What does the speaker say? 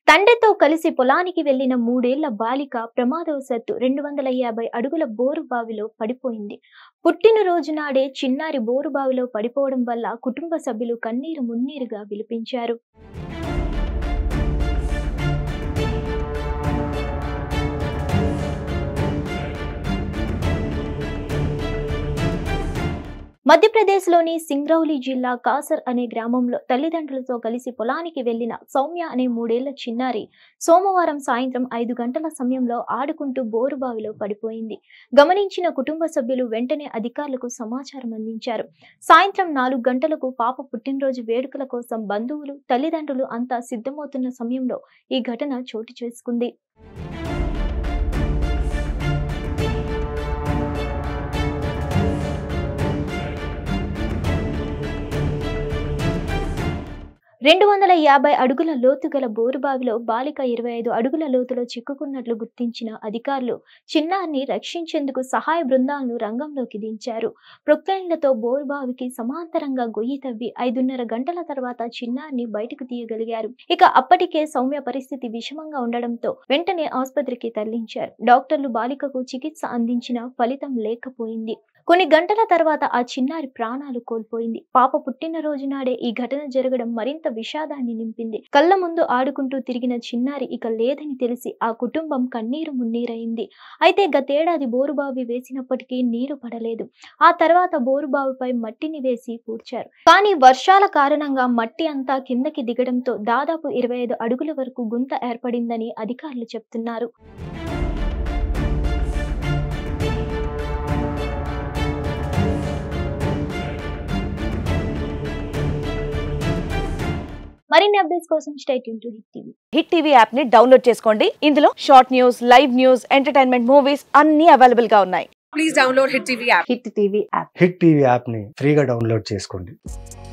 తండ్రితో కలిసి పొలానికి వెళ్లిన మూడేళ్ల బాలిక ప్రమాదవశాత్తు రెండు వందల యాభై అడుగుల బోరు బావిలో పడిపోయింది పుట్టినరోజు నాడే చిన్నారి బోరు బావిలో పడిపోవడం వల్ల కుటుంబ సభ్యులు కన్నీరు మున్నీరుగా విలిపించారు మధ్యప్రదేశ్లోని సింగ్రౌలి జిల్లా కాసర్ అనే గ్రామంలో తల్లిదండ్రులతో కలిసి పొలానికి వెళ్లిన సౌమ్య అనే మూడేళ్ల చిన్నారి సోమవారం సాయంత్రం ఐదు గంటల సమయంలో ఆడుకుంటూ బోరుబావిలో పడిపోయింది గమనించిన కుటుంబ సభ్యులు వెంటనే అధికారులకు సమాచారం అందించారు సాయంత్రం నాలుగు గంటలకు పాప పుట్టినరోజు వేడుకల కోసం బంధువులు తల్లిదండ్రులు అంతా సిద్ధమవుతున్న సమయంలో ఈ ఘటన చోటు చేసుకుంది రెండు వందల యాభై అడుగుల లోతు గల బోరుబావిలో బాలిక ఇరవై ఐదు అడుగుల లోతులో చిక్కుకున్నట్లు గుర్తించిన అధికారులు చిన్నారిని రక్షించేందుకు సహాయ బృందాలను రంగంలోకి దించారు ప్రొక్లైన్లతో బోరుబావికి సమాంతరంగా గొయ్యి తవ్వి ఐదున్నర గంటల తర్వాత చిన్నారిని బయటకు తీయగలిగారు ఇక అప్పటికే సౌమ్య పరిస్థితి విషమంగా ఉండడంతో వెంటనే ఆసుపత్రికి తరలించారు డాక్టర్లు బాలికకు చికిత్స అందించిన ఫలితం లేకపోయింది కొన్ని గంటల తర్వాత ఆ చిన్నారి ప్రాణాలు కోల్పోయింది పాప పుట్టినరోజు నాడే ఈ ఘటన జరగడం మరింత విషాదాన్ని నింపింది కళ్ళ ముందు ఆడుకుంటూ తిరిగిన చిన్నారి ఇక లేదని తెలిసి ఆ కుటుంబం కన్నీరు మున్నీరైంది అయితే గతేడాది బోరుబావి వేసినప్పటికీ నీరు పడలేదు ఆ తర్వాత బోరుబావిపై మట్టిని వేసి పూడ్చారు కానీ వర్షాల కారణంగా మట్టి అంతా కిందకి దిగడంతో దాదాపు ఇరవై ఐదు అడుగుల వరకు గుంత ఏర్పడిందని అధికారులు చెప్తున్నారు మరిన్ని అప్డేట్స్ కోసం state to hit TV hit TV app ని డౌన్లోడ్ చేసుకోండి ఇందులో short news live news entertainment movies అన్ని అవైలబుల్ గా ఉన్నాయి please download Hit TV app. Hit TV app hit TV యాప్ని ఫ్రీగా డౌన్లోడ్ చేసుకోండి